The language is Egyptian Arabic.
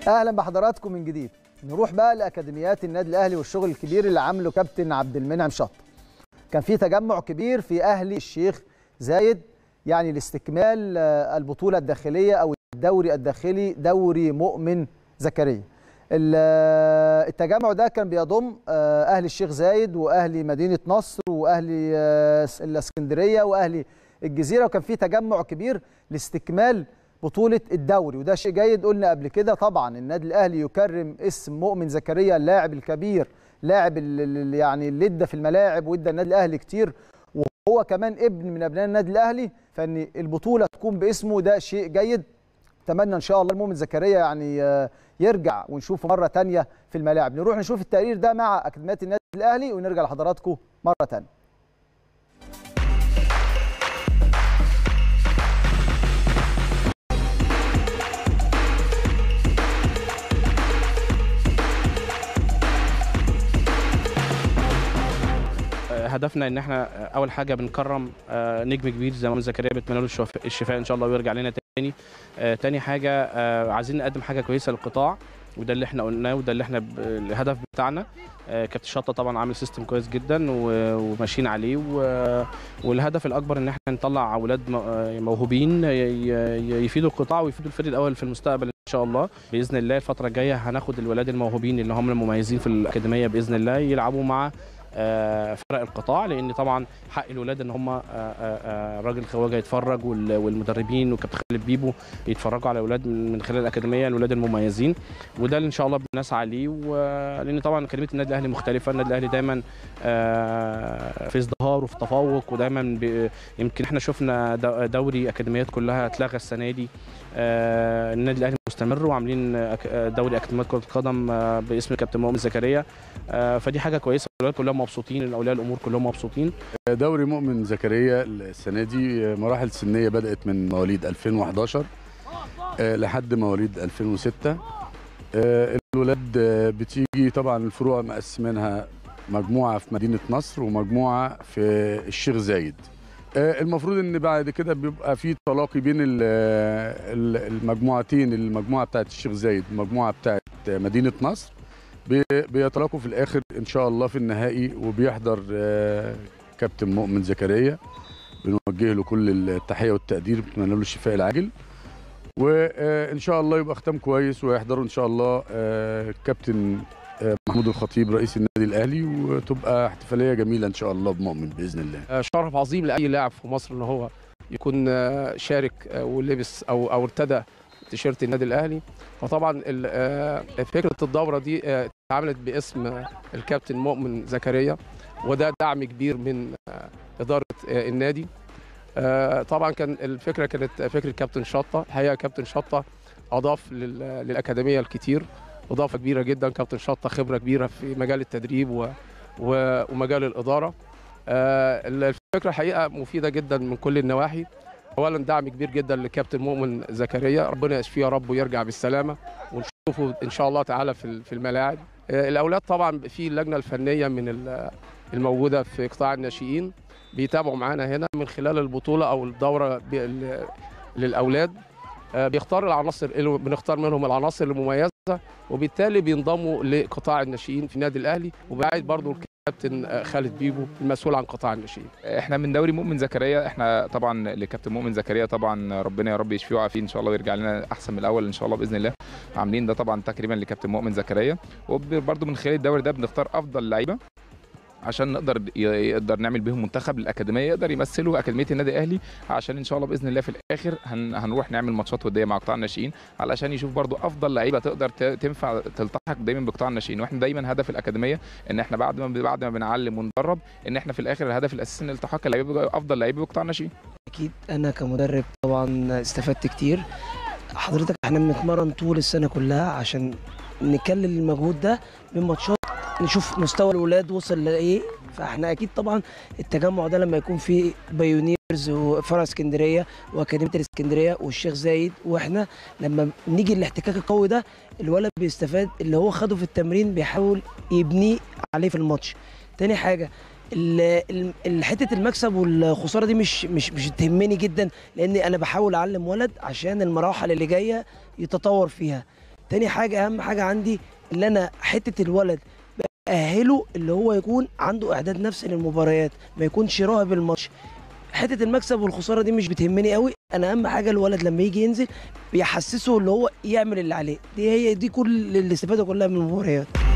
اهلا بحضراتكم من جديد نروح بقى لاكاديميات النادي الاهلي والشغل الكبير اللي عامله كابتن عبد المنعم شط كان في تجمع كبير في اهلي الشيخ زايد يعني لاستكمال آه، البطوله الداخليه او الدوري الداخلي دوري مؤمن زكريا ال- آه، التجمع ده كان بيضم آه، اهلي الشيخ زايد واهلي مدينه نصر واهلي آه، الاسكندريه واهلي الجزيره وكان في تجمع كبير لاستكمال بطوله الدوري وده شيء جيد قلنا قبل كده طبعا النادي الاهلي يكرم اسم مؤمن زكريا اللاعب الكبير لاعب ال- ال- يعني اللي ادى في الملاعب وادى النادي الاهلي كتير وهو كمان ابن من ابناء النادي الاهلي فان البطوله تكون باسمه ده شيء جيد اتمنى ان شاء الله المؤمن زكريا يعني آه، يرجع ونشوفه مره تانية في الملاعب نروح نشوف التقرير ده مع اكاديميات النادي الاهلي ونرجع لحضراتكم مره تانية هدفنا ان احنا اول حاجه بنكرم آه، نجم كبير زي مؤمن زكريا بنتمنى له الشف- الشفاء ان شاء الله ويرجع لنا تاني آه، تاني حاجه آه، عايزين نقدم حاجه كويسه للقطاع وده اللي احنا قلناه وده اللي احنا ب- الهدف بتاعنا آه، كابتن شطه طبعا عامل سيستم كويس جدا و- وماشيين عليه و- والهدف الاكبر ان احنا نطلع اولاد م- آه، موهوبين ي- ي- يفيدوا القطاع ويفيدوا الفريق الاول في المستقبل ان شاء الله باذن الله الفتره الجايه هناخد الولاد الموهوبين اللي هم المميزين في الاكاديميه باذن الله يلعبوا مع آه، فرق القطاع لان طبعا حق الولاد ان هم آه، آه، آه، الراجل خواجه يتفرج وال- والمدربين وكابتن خالد بيبو يتفرجوا على اولاد من من خلال الاكاديميه الولاد المميزين وده اللي ان شاء الله بنسعى ليه و- لان طبعا اكاديميه النادي الاهلي مختلفه النادي الاهلي دايما آه، في ازدهار وفي تفوق ودايما ب- يمكن احنا شفنا دو- دوري اكاديميات كلها اتلغى السنه دي آه، النادي الاهلي مستمر وعاملين أك- دوري اكاديميات كره القدم آه، باسم كابتن مؤمن زكريا آه، فدي حاجه كويسه الولاد كلهم مبسوطين اولياء الامور كلهم مبسوطين دوري مؤمن زكريا السنه دي مراحل سنيه بدات من مواليد 2011 آه، لحد مواليد 2006 آه، الولاد آه، بتيجي طبعا الفروع مقسمينها مجموعه في مدينه نصر ومجموعه في الشيخ زايد آه، المفروض ان بعد كده بيبقى في تلاقي بين ال- ال- المجموعتين المجموعه بتاعت الشيخ زايد والمجموعه بتاعت مدينه نصر بي- بيتلاقوا في الاخر ان شاء الله في النهائي وبيحضر آه، كابتن مؤمن زكريا بنوجه له كل التحيه والتقدير بنتمنى له الشفاء العاجل وان شاء الله يبقى ختام كويس ويحضروا ان شاء الله آه، كابتن آه، محمود الخطيب رئيس النادي الاهلي وتبقى احتفاليه جميله ان شاء الله بمؤمن باذن الله آه، شرف عظيم لاي لاعب في مصر ان هو يكون آه، شارك آه، ولبس او او ارتدى تيشيرت النادي الاهلي فطبعا ال- آه، فكره الدوره دي آه، اتعملت باسم آه، الكابتن مؤمن زكريا وده دعم كبير من آه، اداره آه، النادي آه، طبعا كان الفكره كانت فكره كابتن شطه الحقيقه كابتن شطه اضاف لل- للاكاديميه الكتير اضافه كبيره جدا كابتن شطه خبره كبيره في مجال التدريب و و- ومجال الاداره آه، الفكره حقيقه مفيده جدا من كل النواحي اولا دعم كبير جدا لكابتن مؤمن زكريا ربنا يشفيه يا رب ويرجع بالسلامه ونشوفه ان شاء الله تعالى في ال- في الملاعب آه، الاولاد طبعا في اللجنه الفنيه من ال- الموجوده في قطاع الناشئين بيتابعوا معانا هنا من خلال البطوله او الدوره ب- ال- للاولاد آه، بيختار العناصر اللي بنختار منهم العناصر المميزه وبالتالي بينضموا لقطاع الناشئين في النادي الاهلي وبعد برضو الكابتن آه، خالد بيبو المسؤول عن قطاع الناشئين احنا من دوري مؤمن زكريا احنا طبعا لكابتن مؤمن زكريا طبعا ربنا يا رب يشفيه ويعافيه ان شاء الله ويرجع لنا احسن من الاول ان شاء الله باذن الله عاملين ده طبعا تكريما لكابتن مؤمن زكريا وبرده من خلال الدوري ده بنختار افضل لعيبه عشان نقدر يقدر نعمل بيهم منتخب للاكاديميه يقدر يمثلوا اكاديميه النادي الاهلي عشان ان شاء الله باذن الله في الاخر هن هنروح نعمل ماتشات وديه مع قطاع الناشئين علشان يشوف برضو افضل لعيبه تقدر ت- تنفع تلتحق دايما بقطاع الناشئين واحنا دايما هدف الاكاديميه ان احنا بعد ما بعد ما بنعلم وندرب ان احنا في الاخر الهدف الاساسي ان التحاق اللعيبه افضل لعيبه بقطاع الناشئين اكيد انا كمدرب طبعا استفدت كتير حضرتك احنا بنتمرن طول السنه كلها عشان نكلل المجهود ده من ماتشات نشوف مستوى الولاد وصل لايه فاحنا اكيد طبعا التجمع ده لما يكون فيه بايونيرز وفرع اسكندريه واكاديميه الاسكندريه والشيخ زايد واحنا لما نيجي الاحتكاك القوي ده الولد بيستفاد اللي هو خده في التمرين بيحاول يبنيه عليه في الماتش تاني حاجه ال- ال- ال- حته المكسب والخساره دي مش مش مش تهمني جدا لان انا بحاول اعلم ولد عشان المراحل اللي جايه يتطور فيها تاني حاجه اهم حاجه عندي اللي انا حته الولد بأهله اللي هو يكون عنده اعداد نفسي للمباريات ما يكونش راهب الماتش حته المكسب والخساره دي مش بتهمني قوي انا اهم حاجه الولد لما يجي ينزل بيحسسه اللي هو يعمل اللي عليه دي هي دي كل الاستفاده كلها من المباريات